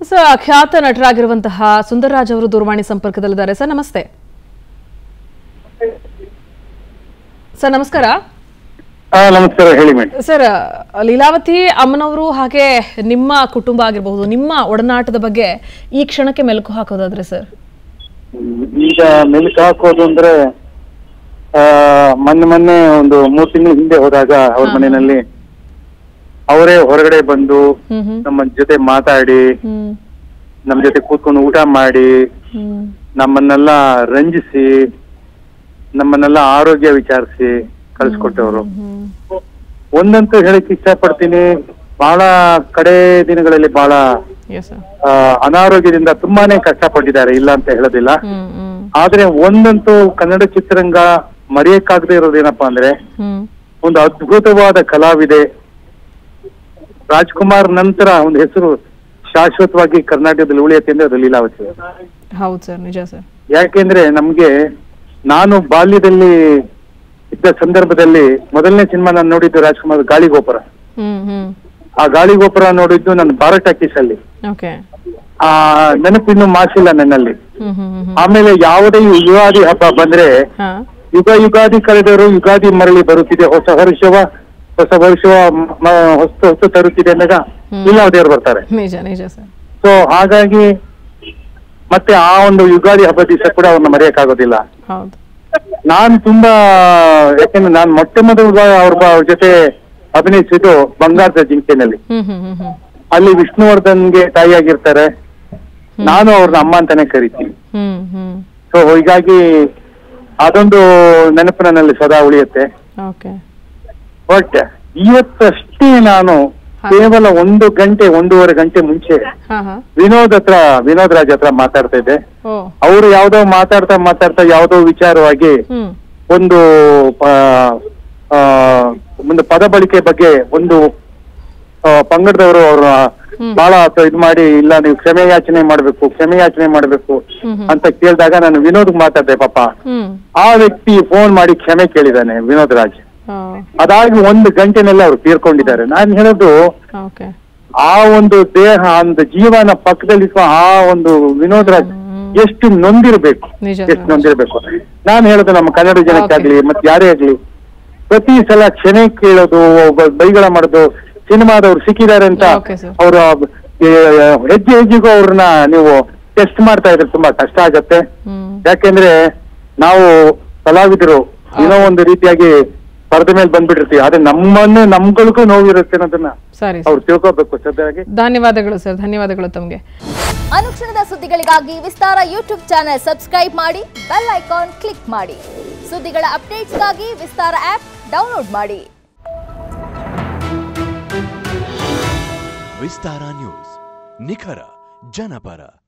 Sir ಖ್ಯಾತ ನಟರಾಗಿರುವಂತಹ ಸುಂದರ್ರಾಜ್ ಅವರು ದೂರವಾಣಿ ಸಂಪರ್ಕದಲ್ಲಿದ್ದಾರೆ ಸರ್ ನಮಸ್ತೆ ಸರ್ ನಮಸ್ಕಾರ ಹಾ ನಮಸ್ಕಾರ ಹೇಳಿ ಮೇಡಮ್ ಸರ್ ಲೀಲಾವತಿ ಅಮ್ಮನವರು ಹಾಗೆ ನಿಮ್ಮ ಕುಟುಂಬ ಆಗಿರಬಹುದು ನಿಮ್ಮ ಒಡನಾಟದ ಬಗ್ಗೆ ಈ ಕ್ಷಣಕ್ಕೆ ಮೆಲುಕು ಹಾಕೋದಾದ್ರೆ ಸರ್ ಈಗ ಮೆಲುಕು ಹಾಕೋದು ಅಂದ್ರೆ ಆ, ಮೊನ್ನೆ ಮೊನ್ನೆ ಒಂದು ಮೂರ್ ತಿಂಗಳ ಹಿಂದೆ ಹೋದಾಗ ಅವ್ರ ಮನೆಯಲ್ಲಿ ಅವರೇ ಹೊರಗಡೆ ಬಂದು ಹ್ಮ್ ಹ್ಮ್ ನಮ್ಮ ಜೊತೆ ಮಾತಾಡಿ ಹ್ಮ್ ನಮ್ಮ ಜೊತೆ ಕೂತ್ಕೊಂಡು ಊಟ ಮಾಡಿ ಹ್ಮ್ ನಮ್ಮನ್ನೆಲ್ಲ ರಂಜಿಸಿ ನಮ್ಮನ್ನೆಲ್ಲ ಆರೋಗ್ಯ ವಿಚಾರಿಸಿ ಕಳ್ಸಿಕೊಟ್ಟವರು ಹ್ಮ್ ಒಂದಂತೂ ಹೇಳಕ್ ಇಷ್ಟಪಡ್ತೀನಿ ಬಹಳ ಕಡೆ ದಿನಗಳಲ್ಲಿ ಬಹಳ ಎಸ್ ಸರ್ ಆ, ಅನಾರೋಗ್ಯದಿಂದ ತುಂಬಾನೇ ಕಷ್ಟಪಟ್ಟಿದ್ದಾರೆ ಇಲ್ಲ ಅಂತ ಹೇಳೋದಿಲ್ಲ ಹ್ಮ್ ಹ್ಮ್ ಆದ್ರೆ ಒಂದಂತೂ ಕನ್ನಡ ಚಿತ್ರರಂಗ ಮರೆಯಕ್ಕಾಗದೇ ಇರೋದೇನಪ್ಪಾ ಅಂದ್ರೆ ಹ್ಮ್ ಒಂದು ಅದ್ಭುತವಾದ ಕಲಾವಿದೆ ರಾಜ್ಕುಮಾರ್ ನಂತರ ಒಂದು ಹೆಸರು ಶಾಶ್ವತವಾಗಿ ಕರ್ನಾಟಕದಲ್ಲಿ ಉಳಿಯುತ್ತೆ ಅಂದ್ರೆ ಅದು ಲೀಲಾವತಿ ಹೌದು ಸರ್ ನಿಜ ಸರ್ ಯಾಕೆಂದ್ರೆ ನಮ್ಗೆ ನಾನು ಬಾಲ್ಯದಲ್ಲಿ ಇದ್ದ ಸಂದರ್ಭದಲ್ಲಿ ಮೊದಲನೇ ಸಿನಿಮಾ ನಾನು ನೋಡಿದ್ದು ರಾಜ್ಕುಮಾರ್ ಗಾಳಿಗೋಪುರ ಹ್ಮ್ ಹ್ಮ್ ಆ ಗಾಳಿಗೋಪುರ ನೋಡಿದ್ದು ನಾನು ಭಾರತ್ ಟಾಕೀಸ್ ಅಲ್ಲಿ ಓಕೆ ಆ ನೆನಪಿನ್ನು ಮಾಸಿಲ್ಲ ನನ್ನಲ್ಲಿ ಹ್ಮ್ ಹ್ಮ್ ಹ್ಮ್ ಹ್ಮ್ ಆಮೇಲೆ ಯಾವುದೇ ಯುಗಾದಿ ಹಬ್ಬ ಬಂದ್ರೆ ಹಾ ಯುಗ ಯುಗಾದಿ ಕಳೆದರು ಯುಗಾದಿ ಮರಳಿ ಬರುತ್ತಿದೆ ಹೊಸ ವರ್ಷವ ಹೊಸ ವರ್ಷವ ಮ- ಮ- ಹೊಸ್ತು ಹೊಸ್ತು ತರುತ್ತಿದೆ ಅಂದಾಗ ಹ್ಮ್. ಲೀಲಾವತಿಯವರು ಬರ್ತಾರೆ ನಿಜ ನಿಜ ಸರ್ ಸೊ ಹಾಗಾಗಿ ಮತ್ತೆ ಆ ಒಂದು ಯುಗಾದಿ ಹಬ್ಬ ದಿವಸ ಕೂಡ ಅವ್ರನ್ನ ಮರೆಯಕ್ಕಾಗೋದಿಲ್ಲ ಹೌದು ನಾನ್ ತುಂಬಾ ಯಾಕೆಂದ್ರೆ ನಾನ್ ಮೊಟ್ಟ ಮೊದಲು ಅವ್ರ ಬ- ಅವ್ರ ಜೊತೆ ಅಭಿನಯಿಸಿದ್ದು ಬಂಗಾರದ ಜಿಂಕೆನಲ್ಲಿ ಹ್ಮ್ ಹ್ಮ್ ಹ್ಮ್ ಹ್ಮ್ ಅಲ್ಲಿ ವಿಷ್ಣುವರ್ಧನ್ಗೆ ತಾಯಿಯಾಗಿರ್ತಾರೆ ನಾನು ಅವ್ರನ್ನ ಅಮ್ಮ ಅಂತಾನೆ ಕರಿತೀನಿ ಹ್ಮ್ ಹ್ಮ್ ಸೊ ಹೀಗಾಗಿ ಅದೊಂದು ನೆನಪು ನನ್ನಲ್ಲಿ ಸದಾ ಉಳಿಯುತ್ತೆ ಓಕೆ ಬಟ್ ಇವತ್ತಷ್ಟೇ ನಾನು ಹಾ. ಕೇವಲ ಒಂದು ಗಂಟೆ ಒಂದೂವರೆ ಗಂಟೆ ಮುಂಚೆ ಹಾ ಹಾ ವಿನೋದ್ ಹತ್ರ ವಿನೋದ್ ರಾಜ್ ಹತ್ರ ಮಾತಾಡ್ತಾ ಇದ್ದೆ ಓ ಅವರು ಯಾವ್ದೋ ಮಾತಾಡ್ತಾ ಮಾತಾಡ್ತಾ ಯಾವ್ದೋ ವಿಚಾರವಾಗಿ ಹ್ಮ್ ಒಂದು ಆ, ಆ, ಒಂದು ಪದ ಬಳಕೆ ಬಗ್ಗೆ ಒಂದು ಆ, ಪಂಗಡದವರು ಅವ್ರ ಹ್ಮ್. ಬಹಳ ತ- ಇದ್ ಮಾಡಿ ಇಲ್ಲ ನೀವು ಕ್ಷಮೆ ಯಾಚನೆ ಮಾಡ್ಬೇಕು ಕ್ಷಮೆ ಯಾಚನೆ ಮಾಡ್ಬೇಕು ಹ್ಮ್ ಹ್ಮ್. ಅಂತ ಕೇಳಿದಾಗ ನಾನು ವಿನೋದ್ ಮಾತಾಡ್ದೆ ಪಾಪ ಹ್ಮ್ ಆ ವ್ಯಕ್ತಿ ಫೋನ್ ಮಾಡಿ ಕ್ಷಮೆ ಕೇಳಿದಾನೆ ವಿನೋದ್ ರಾಜ್ ಓ ಅದಾಗಿ ಒಂದು ಗಂಟೆನಲ್ಲಿ ಅವ್ರು ತೀರ್ಕೊಂಡಿದ್ದಾರೆ ನಾನು ಹೇಳೋದು ಓಕೆ ಆ ಒಂದು ದೇಹ ಒಂದು ಜೀವನ ಪಕ್ಕದಲ್ಲಿ ಆ ಒಂದು ವಿನೋದ್ ರಾಜ್ ಹ್ಮ್. ಎಷ್ಟು ನೊಂದಿರ್ಬೇಕು ನಿಜ ಎಷ್ಟು ಸರ್. ನೊಂದಿರ್ಬೇಕು ನಾನು ಹೇಳೋದು ನಮ್ಮ ಕನ್ನಡ ಜನಕ್ಕೆ Okay. ಆಗ್ಲಿ ಮತ್ತೆ ಯಾರೇ ಆಗ್ಲಿ ಪ್ರತಿ ಸಲ ಕ್ಷಮೆ ಕೇಳೋದು ಒಬ್ಬ ಬೈಗಳ ಮಾಡೋದು ಸಿನಿಮಾದವ್ರು ಸಿಕ್ಕಿದ್ದಾರೆ ಅಂತ Okay, sir. ಅವರು ಹೆಜ್ಜೆ ಹೆಜ್ಜೆಗೂ ಅವ್ರನ್ನ ನೀವು ಟೆಸ್ಟ್ ಮಾಡ್ತಾ ಇದ್ರೆ ತುಂಬಾ ಕಷ್ಟ ಆಗತ್ತೆ ಹ್ಮ್ ಯಾಕೆಂದ್ರೆ ನಾವು ಕಲಾವಿದರು ಏನೋ ಒಂದು ರೀತಿಯಾಗಿ ಪರದೆ ಮೇಲೆ ಬಂದ್ಬಿಟ್ಟಿರ್ತೀವಿ ಆದ್ರೆ ನಮ್ಮನ್ನೇ ನಮ್ಗಳಿಗೂ ನೋವಿರುತ್ತೆ ಅನ್ನೋದನ್ನ ಸರಿ ಅವ್ರು ತಿಳ್ಕೊಬೇಕು ಸದ್ಯವಾಗಿ ಧನ್ಯವಾದಗಳು ಸರ್ ಧನ್ಯವಾದಗಳು ತಮಗೆ ಅನುಕ್ಷಣದ ಸುದ್ದಿಗಳಿಗಾಗಿ ವಿಸ್ತಾರ ಯೂಟ್ಯೂಬ್ ಚಾನೆಲ್ ಸಬ್ಸ್ಕ್ರೈಬ್ ಮಾಡಿ ಬೆಲ್ ಐಕಾನ್ ಕ್ಲಿಕ್ ಮಾಡಿ ಸುದ್ದಿಗಳ ಅಪ್ಡೇಟ್ಸ್ಗಾಗಿ ವಿಸ್ತಾರ ಆಪ್ ಡೌನ್ಲೋಡ್ ಮಾಡಿ ವಿಸ್ತಾರ ನ್ಯೂಸ್ ನಿಖರ ಜನಪರ